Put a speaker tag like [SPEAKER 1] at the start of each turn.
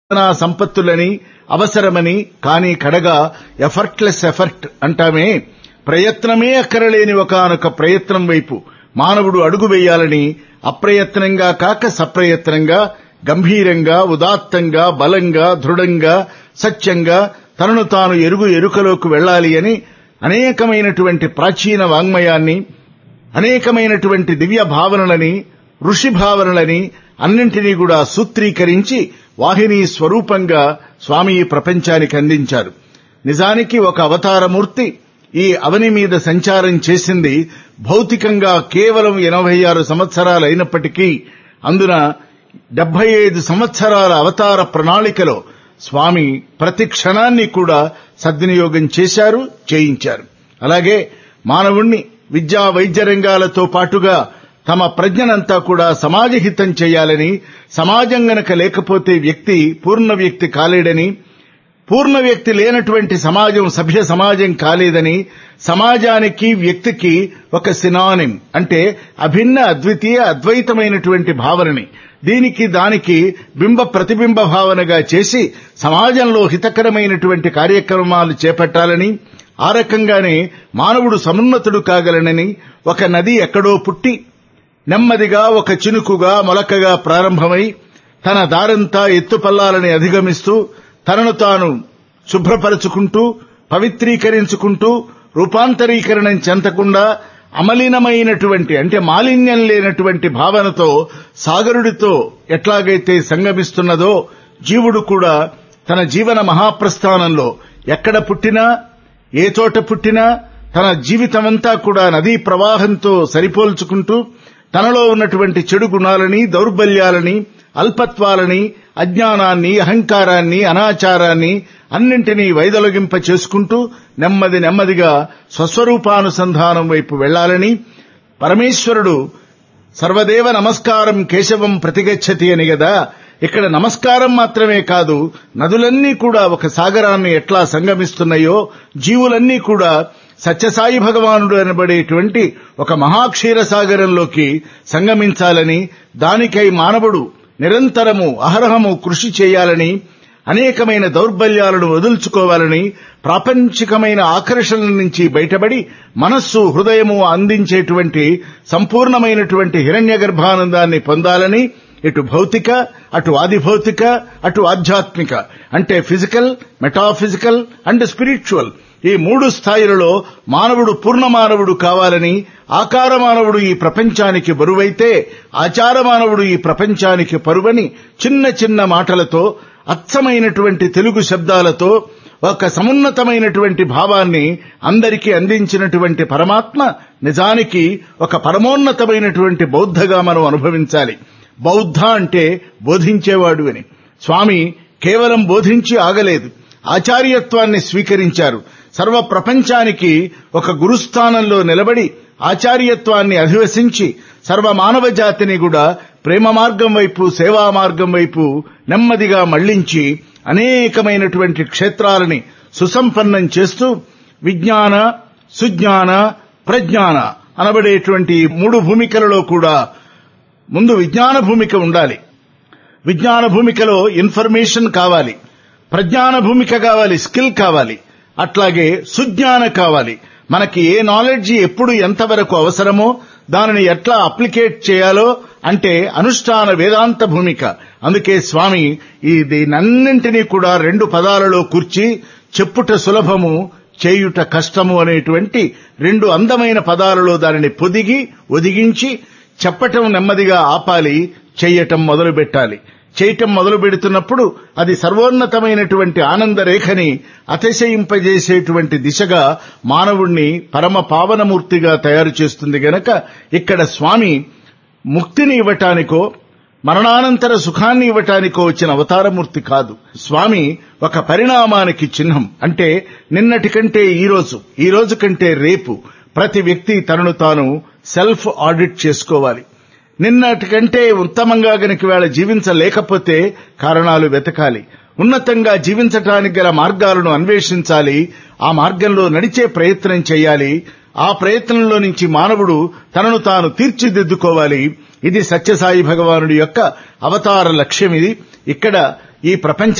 [SPEAKER 1] నా సంపత్తులని అవసరమని కానీ కడగా ఎఫర్ట్లెస్ ఎఫర్ట్ అంటామే ప్రయత్నమే అక్కరలేని ఒకనొక ప్రయత్నం వైపు మానవుడు అడుగు వేయాలని అప్రయత్నంగా కాక సప్రయత్నంగా గంభీరంగా ఉదాత్తంగా బలంగా దృఢంగా సత్యంగా తనను తాను ఎరుగు ఎరుకలోకి వెళ్ళాలి అని అనేకమైనటువంటి ప్రాచీన వాంగ్మయాన్ని అనేకమైనటువంటి దివ్య భావనలని ఋషి భావనలని అన్నింటినీ కూడా సూత్రీకరించి వాహిని స్వరూపంగా స్వామి ఈ ప్రపంచానికి అందించారు నిజానికి ఒక అవతారమూర్తి ఈ అవని మీద సంచారం చేసింది భౌతికంగా కేవలం ఎనభై ఆరు సంవత్సరాలు అయినప్పటికీ అందున డెబ్బై ఐదు సంవత్సరాల అవతార ప్రణాళికలో స్వామి ప్రతి క్షణాన్ని కూడా సద్వినియోగం చేశారు చేయించారు అలాగే మానవుణ్ణి విద్యా వైద్య రంగాలతో పాటుగా తమ ప్రజ్ఞనంతా కూడా సమాజహితం చేయాలని సమాజం గనక లేకపోతే వ్యక్తి పూర్ణ వ్యక్తి కాలేడని పూర్ణ వ్యక్తి లేనటువంటి సమాజం సభ్య సమాజం కాలేదని సమాజానికి వ్యక్తికి ఒక సినానిం అంటే అభిన్న అద్వితీయ అద్వైతమైనటువంటి భావనని దీనికి దానికి బింబ ప్రతిబింబ భావనగా చేసి సమాజంలో హితకరమైనటువంటి కార్యక్రమాలు చేపట్టాలని ఆ రకంగానే మానవుడు సమున్నతుడు కాగలనని ఒక నది ఎక్కడో పుట్టి నెమ్మదిగా ఒక చినుకుగా మొలకగా ప్రారంభమై తన దారంతా ఎత్తుపల్లాలని అధిగమిస్తూ తనను తాను శుభ్రపరుచుకుంటూ పవిత్రీకరించుకుంటూ రూపాంతరీకరణం చెందకుండా అమలినమైనటువంటి అంటే మాలిన్యం లేనటువంటి భావనతో సాగరుడితో ఎట్లాగైతే సంగమిస్తున్నదో జీవుడు కూడా తన జీవన మహాప్రస్థానంలో ఎక్కడ పుట్టినా ఏ చోట పుట్టినా తన జీవితమంతా కూడా నదీ ప్రవాహంతో సరిపోల్చుకుంటూ తనలో ఉన్నటువంటి చెడు గుణాలని దౌర్బల్యాలని అల్పత్వాలని అజ్ఞానాన్ని అహంకారాన్ని అనాచారాన్ని అన్నింటినీ వైదొలగింప చేసుకుంటూ నెమ్మది నెమ్మదిగా స్వస్వరూపానుసంధానం వైపు వెళ్లాలని పరమేశ్వరుడు సర్వదేవ నమస్కారం కేశవం ప్రతిగచ్చతి అని గదా ఇక్కడ నమస్కారం మాత్రమే కాదు నదులన్నీ కూడా ఒక సాగరాన్ని ఎట్లా సంగమిస్తున్నాయో జీవులన్నీ కూడా సత్యసాయి భగవానుడు అనబడేటువంటి ఒక మహాక్షీర సాగరంలోకి సంగమించాలని దానికై మానవుడు నిరంతరము అహరహము కృషి చేయాలని అనేకమైన దౌర్బల్యాలను వదుల్చుకోవాలని ప్రాపంచికమైన ఆకర్షణల నుంచి బయటపడి మనస్సు హృదయము అందించేటువంటి సంపూర్ణమైనటువంటి హిరణ్య గర్భానందాన్ని పొందాలని ఇటు భౌతిక అటు ఆదిభౌతిక అటు ఆధ్యాత్మిక అంటే ఫిజికల్ మెటాఫిజికల్ అండ్ స్పిరిచువల్ ఈ మూడు స్థాయిలలో మానవుడు పూర్ణ మానవుడు కావాలని ఆకార మానవుడు ఈ ప్రపంచానికి బరువైతే ఆచార మానవుడు ఈ ప్రపంచానికి పరువని చిన్న చిన్న మాటలతో అచ్చమైనటువంటి తెలుగు శబ్దాలతో ఒక సమున్నతమైనటువంటి భావాన్ని అందరికీ అందించినటువంటి పరమాత్మ నిజానికి ఒక పరమోన్నతమైనటువంటి బౌద్ధగా మనం అనుభవించాలి బౌద్ధ అంటే బోధించేవాడు అని స్వామి కేవలం బోధించి ఆగలేదు ఆచార్యత్వాన్ని స్వీకరించారు సర్వ ప్రపంచానికి ఒక గురుస్థానంలో నిలబడి ఆచార్యత్వాన్ని అధివసించి సర్వ మానవ జాతిని కూడా ప్రేమ మార్గం వైపు సేవా మార్గం వైపు నెమ్మదిగా మళ్లించి అనేకమైనటువంటి క్షేత్రాలని సుసంపన్నం చేస్తూ విజ్ఞాన సుజ్ఞాన ప్రజ్ఞాన అనబడేటువంటి మూడు భూమికలలో కూడా ముందు విజ్ఞాన భూమిక ఉండాలి విజ్ఞాన భూమికలో ఇన్ఫర్మేషన్ కావాలి ప్రజ్ఞాన భూమిక కావాలి స్కిల్ కావాలి అట్లాగే సుజ్ఞాన కావాలి మనకి ఏ నాలెడ్జి ఎప్పుడు ఎంతవరకు అవసరమో దానిని ఎట్లా అప్లికేట్ చేయాలో అంటే అనుష్ఠాన వేదాంత భూమిక అందుకే స్వామి ఈ దీనన్నింటినీ కూడా రెండు పదాలలో కూర్చి చెప్పుట సులభము చేయుట కష్టము అనేటువంటి రెండు అందమైన పదాలలో దానిని పొదిగి ఒదిగించి చెప్పటం నెమ్మదిగా ఆపాలి చెయ్యటం మొదలు పెట్టాలి చేయటం మొదలు పెడుతున్నప్పుడు అది సర్వోన్నతమైనటువంటి ఆనంద రేఖని అతిశయింపజేసేటువంటి దిశగా మానవుణ్ణి పరమ పావనమూర్తిగా తయారు చేస్తుంది గనక ఇక్కడ స్వామి ముక్తిని ఇవ్వటానికో మరణానంతర సుఖాన్ని ఇవ్వటానికో వచ్చిన అవతారమూర్తి కాదు స్వామి ఒక పరిణామానికి చిహ్నం అంటే నిన్నటి కంటే ఈ రోజు ఈ రోజు కంటే రేపు ప్రతి వ్యక్తి తనను తాను సెల్ఫ్ ఆడిట్ చేసుకోవాలి నిన్నటి కంటే ఉత్తమంగా గనక వేళ జీవించలేకపోతే కారణాలు వెతకాలి ఉన్నతంగా జీవించటానికి గల మార్గాలను అన్వేషించాలి ఆ మార్గంలో నడిచే ప్రయత్నం చేయాలి ఆ ప్రయత్నంలో నుంచి మానవుడు తనను తాను తీర్చిదిద్దుకోవాలి ఇది సత్యసాయి భగవానుడి యొక్క అవతార లక్ష్యం ఇది ఇక్కడ ఈ ప్రపంచ